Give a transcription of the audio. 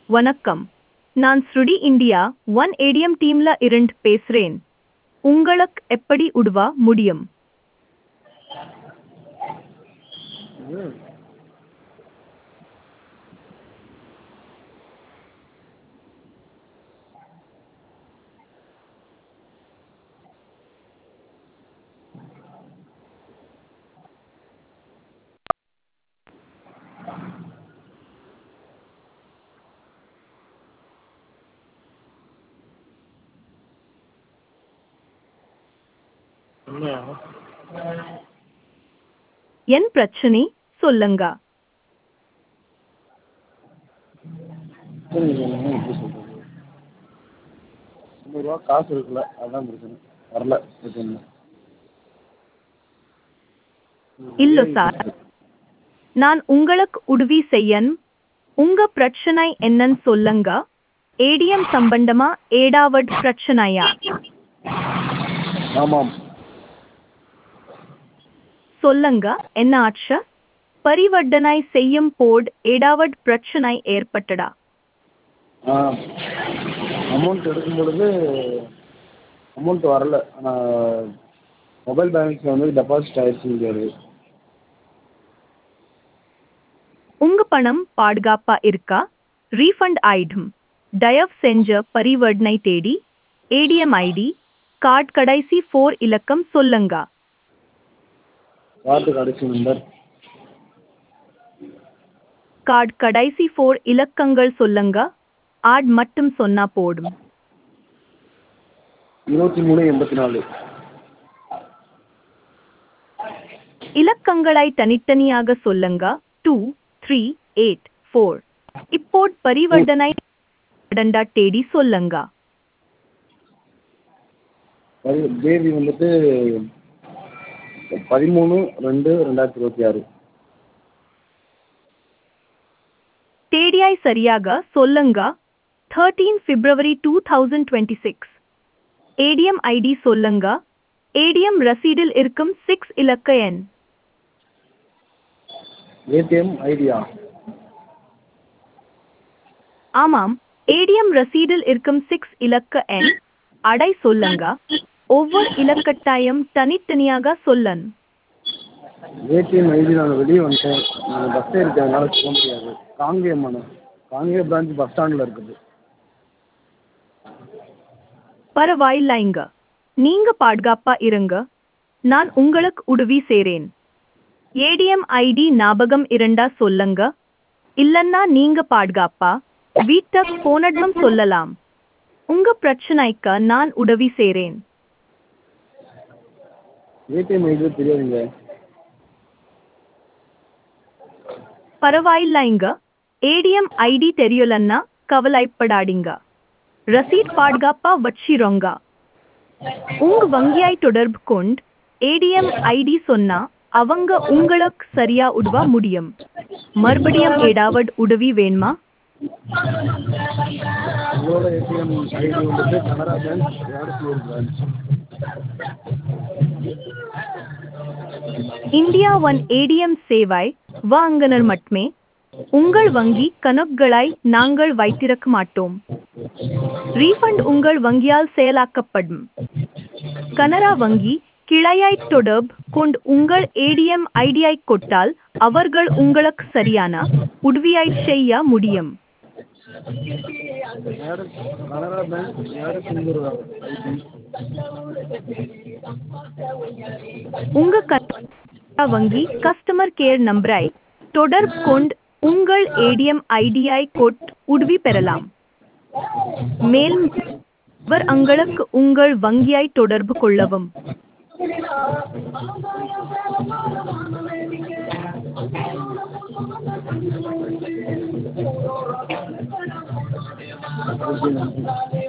வணக்கம் நான் ஸ்ருடி இந்தியா ஒன் ஏடிஎம் டீம்ல இருந்து பேசுறேன் உங்களுக்கு எப்படி உதவ முடியும் என் பிரச்சனை சொல்லுங்க புரியுது சொல்லுங்க எப்படி சொல்கிறது முந்நூறுரூவா காசு இருக்குல்ல அதான் பிரச்சனை வரல பிரச்சனை இல்ல சார் நான் உங்களுக்கு உதவி செய்யன் உங்க பிரச்சனை என்னன்னு சொல்லுங்க ஏடிஎம் சம்பந்தமா ஏடாவட் பிரச்சனையா ஆமாம் சொல்லுங்க என்ன ஆச்சு பரிவர்த்தனை செய்யும் போது ஏடாவட் பிரச்சனை ஏற்பட்டடா ஆ அமௌண்ட் எடுக்கும் பொழுது அமௌண்ட் வரல ஆனால் மொபைல் பேலன்ஸில் வந்து டெபாசிட் ஆயிடுச்சுங்கிறாரு உங்க பணம் பாதுகாப்பா இருக்கா ரீஃபண்ட் ஆயிடும் தயவு செஞ்ச பரிவர்த்தனை தேடி ஏடிஎம் ஐடி கார்டு கடைசி ஃபோர் இலக்கம் சொல்லுங்க கார்டு கடைசி நம்பர் கார்டு கடைசி ஃபோர் இலக்கங்கள் சொல்லுங்க ஆட் மட்டும் சொன்னா போடும் இருபத்தி மூணு எண்பத்தி நாலு இலக்கங்களை தனித்தனியாக சொல்லுங்க டூ த்ரீ எயிட் ஃபோர் இப்போது பரிவர்த்தனை நடந்தா தேடி சொல்லுங்க பதி தேதி வந்துட்டு பதிமூணு ரெண்டு ரெண்டாயிரத்தி இருபத்தி ஆறு தேடியாய் சரியாக சொல்லுங்க thirteen February two thousand twenty six ATM ID சொல்லுங்க ஏடிஎம் ரசீடில் இருக்கும் சிக்ஸ் இலக்க எண் ஏடிஎம் ஐடியா ஆமாம் ஏடிஎம் ரசீடில் இருக்கும் சிக்ஸ் இலக்க எண் அடை சொல்லுங்க ஒவ்வொரு இலக்கட்டாயம் தனித்தனியாக சொல்லன் ஏடிஎம் ஐடி நான் வெளியே வந்துட்டேன் நான் பஸ் ஏறிட்டேன் என்னால் போக முடியாது காங்கேயம் மனம் காங்கேயம் பிரான்ச் பஸ் ஸ்டாண்டில் இருக்குது பரவாயில்லைங்க நீங்க பாதுகாப்பா இருங்க நான் உங்களுக்கு உதவி செய்றேன் ஏடிஎம் ஐடி ஞாபகம் இருந்தா சொல்லுங்க இல்லன்னா நீங்க பாதுகாப்பா வீட்டுக்கு போனதும் சொல்லலாம் உங்க பிரச்சனைக்கு நான் உதவி செய்றேன் ஏடிஎம் ஐடி தெரியாதுங்க பரவாயில்லைங்க ஏடிஎம் ஐடி தெரியலன்னா கவலைப்படாதீங்க ரசீட் பாதுகாப்பா வச்சிரோங்க உங்க வங்கியாய் தொடர்பு கொண்டு ஏடிஎம் ஐடி சொன்னா அவங்க உங்களுக்கு சரியா உதவ முடியும் மறுபடியும் ஏதாவது உதவி வேணுமா உங்களோட ஏடிஎம் ஐடி வந்துட்டு கனரா பேங்க் யாருக்கு பிரான்ச் இந்தியா ஒன் ஏடிஎம் சேவாய் வாங்கனர் மட்டுமே உங்கள் வங்கி கணக்குகளை நாங்கள் வைத்திருக்க மாட்டோம் ரீஃபண்ட் உங்கள் வங்கியால் செயலாக்கப்படும் கனரா வங்கி கிளையாய் தொடர்பு கொண்டு உங்கள் ஏடிஎம் ஐடியை கொட்டால் அவர்கள் உங்களுக்கு சரியான உதவியை செய்ய முடியும் யாரு கனரா பேங்க் யாரு சிங்கூர் ஐடி உங்க கனரா வங்கி கஸ்டமர் கேர் நம்பரை தொடர்பு கொண்டு உங்கள் ஏடிஎம் ஐடியை கொட் உதவி பெறலாம் மேலும் அவர் உங்களுக்கு உங்கள் வங்கியை தொடர்பு கொள்ளவும் ஓகே நன்றி